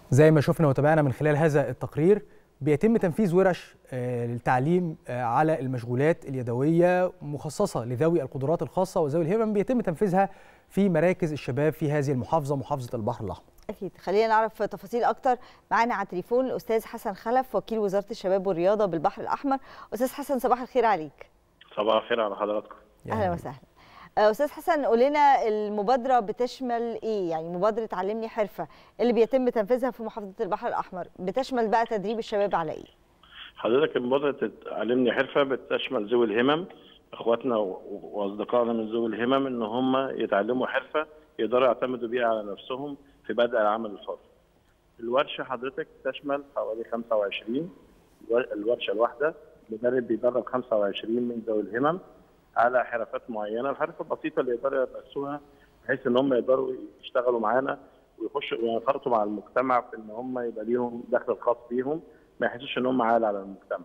زي ما شفنا وتابعنا من خلال هذا التقرير بيتم تنفيذ ورش للتعليم على المشغولات اليدويه مخصصه لذوي القدرات الخاصه وذوي الهمم بيتم تنفيذها في مراكز الشباب في هذه المحافظه محافظه البحر الاحمر. اكيد خلينا نعرف تفاصيل اكتر معانا على التليفون الاستاذ حسن خلف وكيل وزاره الشباب والرياضه بالبحر الاحمر استاذ حسن صباح الخير عليك صباح الخير على حضراتكم اهلا وسهلا استاذ حسن قول لنا المبادره بتشمل ايه يعني مبادره علمني حرفه اللي بيتم تنفيذها في محافظه البحر الاحمر بتشمل بقى تدريب الشباب على ايه حضرتك مبادره علمني حرفه بتشمل ذوي الهمم اخواتنا واصدقائنا من ذوي الهمم ان هم يتعلموا حرفه يقدروا يعتمدوا بيها على نفسهم في بدء العمل الحر. الورشه حضرتك تشمل حوالي 25 الورشه الواحده مدرب بيدرب 25 من ذوي الهمم على حرفات معينه، الحرفه البسيطه اللي يقدروا يمارسوها بحيث ان هم يقدروا يشتغلوا معانا ويخشوا وينخرطوا مع المجتمع في ان هم يبقى ليهم دخل خاص بيهم ما يحسوش ان هم عال على المجتمع.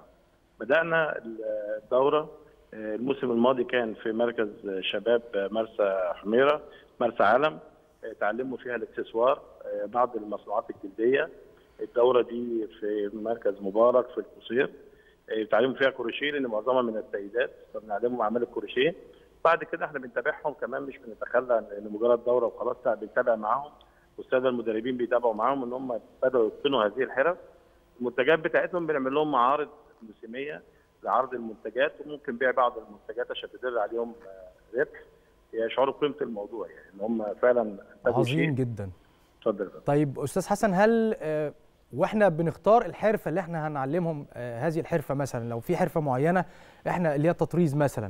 بدانا الدوره الموسم الماضي كان في مركز شباب مرسى حميره مرسى علم تعلموا فيها الاكسسوار بعض المصنوعات الجلديه الدوره دي في مركز مبارك في القصير تعلموا فيها كروشيه لان معظمها من السيدات فبنعلمهم اعمال الكروشيه بعد كده احنا بنتابعهم كمان مش بنتخلى لمجرد دوره وخلاص لا بنتابع معاهم والساده المدربين بيتابعوا معاهم ان هم بداوا يتقنوا هذه الحرف المنتجات بتاعتهم بنعمل لهم معارض موسميه لعرض المنتجات وممكن بيع بعض المنتجات عشان تدل عليهم ربح يشعروا بقيمه الموضوع يعني ان هم فعلا عظيم جدا اتفضل طيب استاذ حسن هل آه واحنا بنختار الحرفه اللي احنا هنعلمهم آه هذه الحرفه مثلا لو في حرفه معينه احنا اللي هي التطريز مثلا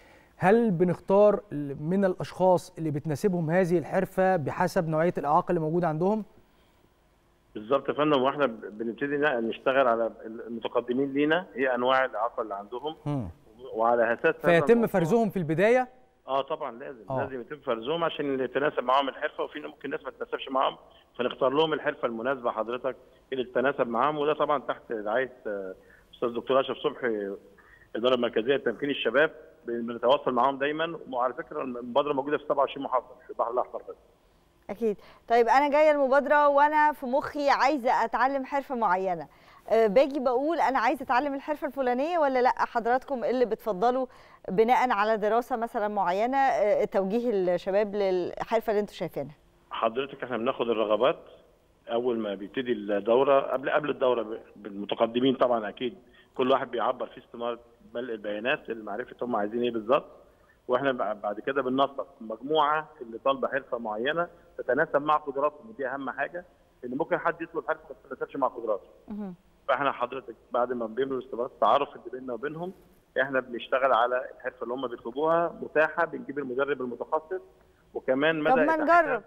هل بنختار من الاشخاص اللي بتناسبهم هذه الحرفه بحسب نوعيه الاعاقه اللي موجوده عندهم بالظبط يا فندم واحنا بنبتدي نشتغل على المتقدمين لينا ايه انواع الاعاقه اللي عندهم م. وعلى اساس فيتم فرزهم في البدايه اه طبعا لازم أوه. لازم يتم فرزهم عشان يتناسب معاهم الحرفه وفي ممكن ناس ما تتناسبش معاهم فنختار لهم الحرفه المناسبه حضرتك اللي تتناسب معاهم وده طبعا تحت رعايه استاذ دكتور اشرف صبحي الاداره المركزيه لتمكين الشباب بنتواصل معاهم دايما وعلى فكره المبادره موجوده في 27 محافظه في البحر الاحمر بس اكيد طيب انا جايه المبادره وانا في مخي عايزه اتعلم حرفه معينه أه باجي بقول انا عايزه اتعلم الحرفه الفلانيه ولا لا حضراتكم اللي بتفضلوا بناء على دراسه مثلا معينه أه توجيه الشباب للحرفه اللي انتم شايفينها حضرتك احنا بناخد الرغبات اول ما بيبتدي الدوره قبل قبل الدوره بالمتقدمين طبعا اكيد كل واحد بيعبر في استمارة ملء البيانات لمعرفه هم عايزين ايه بالظبط واحنا بعد كده بننسق مجموعه اللي طالبه حرفه معينه تتناسب مع قدراتهم ودي اهم حاجه ان ممكن حد يطلب حرفه ما تتناسبش مع قدراته. فاحنا حضرتك بعد ما بيعملوا استمارات التعارف اللي بيننا وبينهم احنا بنشتغل على الحرفه اللي هم بيطلبوها متاحه بنجيب المدرب المتخصص وكمان مدى طب ما نجرب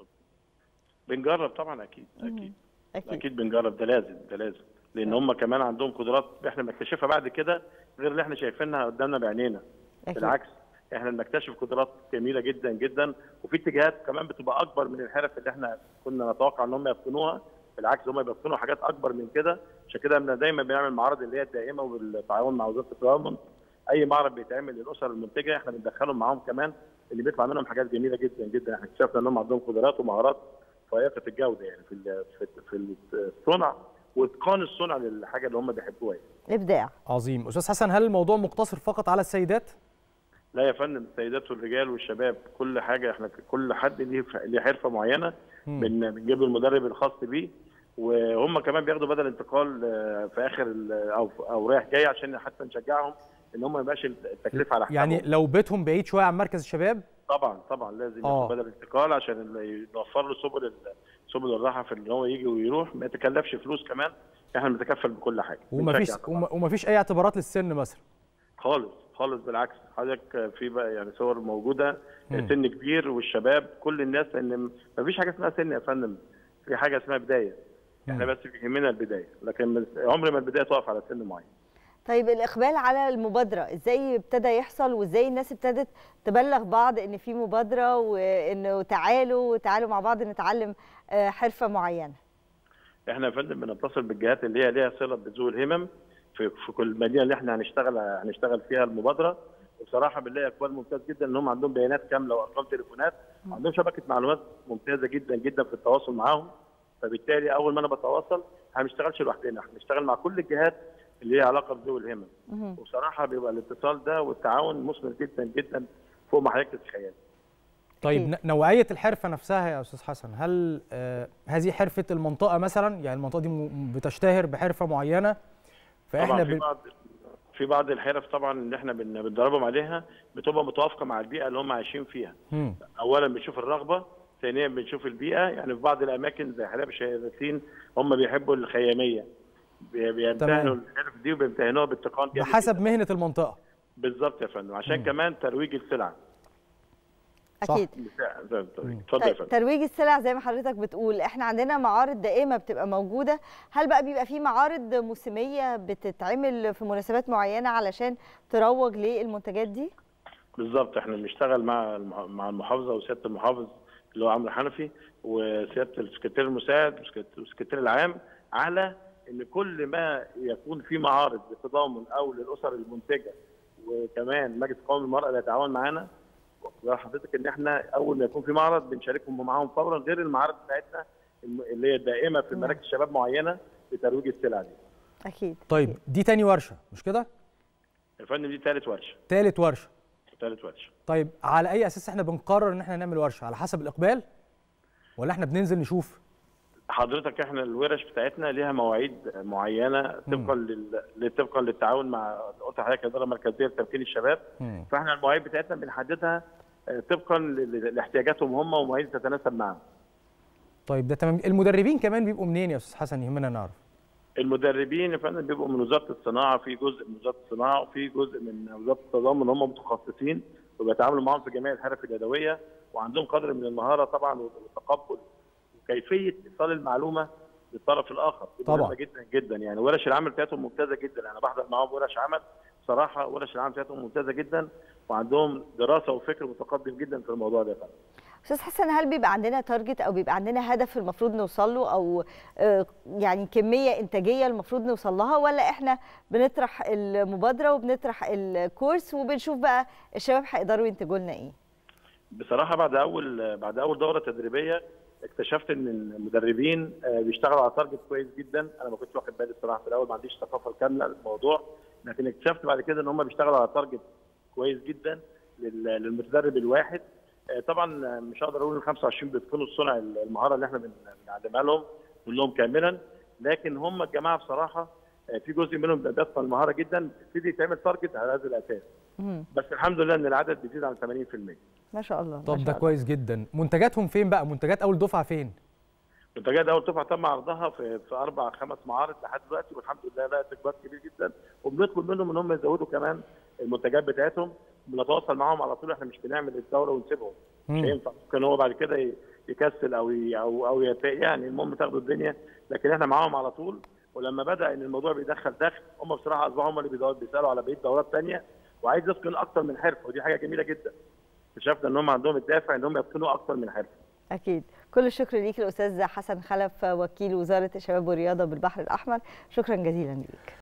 بنجرب طبعا اكيد اكيد اكيد, أكيد بنجرب ده لازم ده لازم لان هم كمان عندهم قدرات احنا بنكتشفها بعد كده غير اللي احنا شايفينها قدامنا بعينينا بالعكس احنا بنكتشف قدرات جميله جدا جدا وفي اتجاهات كمان بتبقى اكبر من الحرف اللي احنا كنا نتوقع ان هم يتقنوها بالعكس هم بيتقنوا حاجات اكبر من كده عشان كده احنا دايما بنعمل معارض اللي هي الدائمه وبالتعاون مع وزاره التضامن اي معرض بيتعمل للاسر المنتجه احنا بندخلهم معاهم كمان اللي بيطلع منهم حاجات جميله جدا جدا احنا اكتشفنا انهم عندهم قدرات ومهارات فائقه الجوده يعني في في الصنع واتقان الصنع للحاجه اللي هم بيحبوها يعني. ابداع عظيم استاذ حسن هل الموضوع مقتصر فقط على السيدات لا يا فندم السيدات والرجال والشباب كل حاجه احنا كل حد ليه ليه حرفه معينه بن بنجيب له المدرب الخاص بيه وهم كمان بياخدوا بدل انتقال في اخر او او رايح جاي عشان حتى نشجعهم ان هم ما يبقاش التكلفه على حسابهم يعني لو بيتهم بعيد شويه عن مركز الشباب طبعا طبعا لازم ياخد بدل انتقال عشان نوفر له سبل سبل الراحه في ان هو يجي ويروح ما يتكلفش فلوس كمان احنا بنتكفل بكل حاجه ومفيش ومفيش اي اعتبارات للسن مثلا خالص خالص بالعكس حضرتك في بقى يعني صور موجوده مم. سن كبير والشباب كل الناس ان مفيش حاجه اسمها سن يا فندم في حاجه اسمها بدايه احنا بس بيهمنا البدايه لكن عمر ما البدايه تقف على سن معين طيب الاقبال على المبادره ازاي ابتدى يحصل وازاي الناس ابتدت تبلغ بعض ان في مبادره وانه تعالوا تعالوا مع بعض نتعلم حرفه معينه احنا يا فندم بنتصل بالجهات اللي هي ليها صله بذوي الهمم في, في كل مدينه اللي احنا هنشتغل هنشتغل فيها المبادره وبصراحه بنلاقي اقبال ممتاز جدا ان هم عندهم بيانات كامله وارقام تليفونات عندهم شبكه معلومات ممتازه جدا جدا في التواصل معاهم فبالتالي اول ما انا بتواصل احنا ما بنشتغلش لوحدنا احنا بنشتغل مع كل الجهات اللي ليها علاقه بذوي الهمم مهم. وبصراحه بيبقى الاتصال ده والتعاون مثمر جدا جدا فوق ما حضرتك تتخيل طيب أكيد. ن- نوعيه الحرفه نفسها يا استاذ حسن هل آه هذه حرفه المنطقه مثلا يعني المنطقه دي م- بتشتهر بحرفه معينه فاحنا طبعا في ب... بعض في بعض الحرف طبعا اللي احنا بن- بندربهم عليها بتبقى متوافقه مع البيئه اللي هم عايشين فيها مم. اولا بنشوف الرغبه ثانيا بنشوف البيئه يعني في بعض الاماكن زي حلب الشهادتين هم بيحبوا الخياميه بي- بيمتهنوا تمام. الحرف دي وبيمتهنوها باتقان جامد بحسب جداً. مهنه المنطقه بالظبط يا فندم عشان كمان ترويج السلع صح. اكيد اتفضل يا طيب فندم ترويج السلع زي ما حضرتك بتقول احنا عندنا معارض دائمه بتبقى موجوده هل بقى بيبقى في معارض موسميه بتتعمل في مناسبات معينه علشان تروج للمنتجات دي بالظبط احنا بنشتغل مع المح- مع المحافظه وسياده المحافظ اللي هو عمرو حنفي وسياده السكرتير المساعد والسكرت- والسكرتير العام على ان كل ما يكون في معارض للتضامن او للاسر المنتجه وكمان مجلس قومي للمراه اللي يتعاون معانا واخد حضرتك ان احنا اول ما يكون في معرض بنشاركهم معاهم فورا غير المعارض بتاعتنا الم- اللي هي دائمه في نعم. مراكز شباب معينه لترويج السلع دي. اكيد طيب دي تاني ورشه مش كده يا فندم دي ثالث ورشه تالت ورشه ثالث ورشه. طيب على اي اساس احنا بنقرر ان احنا نعمل ورشه على حسب الاقبال ولا احنا بننزل نشوف حضرتك احنا الورش بتاعتنا ليها مواعيد معينه طبقا لل... طبقا للتعاون مع قلت لحضرتك الاداره المركزيه لتمكين الشباب مم. فاحنا المواعيد بتاعتنا بنحددها آه، طبقا ل- ل- لاحتياجاتهم هم ومواعيد تتناسب معاهم. طيب ده تمام المدربين كمان بيبقوا منين يا استاذ حسن يهمنا نعرف المدربين يا فندم بيبقوا من وزاره الصناعه في جزء من وزاره الصناعه وفي جزء من وزاره التضامن هم متخصصين وبيتعاملوا معاهم في جميع الحرف اليدويه وعندهم قدر من المهاره طبعا والتقبل وكيفيه ايصال المعلومه للطرف الاخر دي طبعاً. مهمة جدا جدا يعني ورش العمل بتاعتهم ممتازه جدا انا بحضر معاهم ورش عمل بصراحه ورش العمل بتاعتهم ممتازه جدا وعندهم دراسه وفكر متقدم جدا في الموضوع ده يا فندم استاذ حسن هل بيبقى عندنا تارجت او بيبقى عندنا هدف المفروض نوصل له او آه، يعني كميه انتاجيه المفروض نوصل لها ولا احنا بنطرح المبادره وبنطرح الكورس وبنشوف بقى الشباب هيقدروا ينتجوا لنا ايه بصراحه بعد اول بعد اول دوره تدريبيه اكتشفت ان المدربين آه، بيشتغلوا على تارجت كويس جدا انا ما كنتش واخد بالي الصراحه في الاول ما عنديش الثقافه الكامله للموضوع لكن اكتشفت بعد كده ان هم بيشتغلوا على تارجت كويس جدا لل- للمتدرب الواحد آه، طبعا آه، مش هقدر اقول ال 25 بيتقنوا الصنع المهاره اللي احنا بن- بنعلمها لهم كلهم كاملا لكن هم الجماعه بصراحه آه، في جزء منهم بيتقن المهاره جدا بيبتدي يتعمل تارجت على هذا الاساس مم. بس الحمد لله ان العدد بيزيد عن 80% ما شاء الله ما طب شاء ده الله. كويس جدا منتجاتهم فين بقى منتجات اول دفعه فين منتجات اول دفعه تم عرضها في في اربع خمس معارض لحد دلوقتي والحمد لله لها استقبال كبير جدا وبنطلب منهم ان هم يزودوا كمان المنتجات بتاعتهم بنتواصل معاهم على طول احنا مش بنعمل الدوره ونسيبهم مش مم. هينفع ممكن هو بعد كده ي- يكسل او ي- او او يت- يعني المهم تاخدوا الدنيا لكن احنا معاهم على طول ولما بدا ان الموضوع بيدخل دخل هم بصراحه اصبحوا هم اللي بيدوروا- بيسالوا على بقيه دورات ثانيه وعايز يتقن اكتر من حرفه ودي حاجه جميله جدا اكتشفنا ان هم عندهم الدافع ان هم يتقنوا اكتر من حرفه اكيد كل الشكر ليك الاستاذ حسن خلف وكيل وزاره الشباب والرياضه بالبحر الاحمر شكرا جزيلا ليك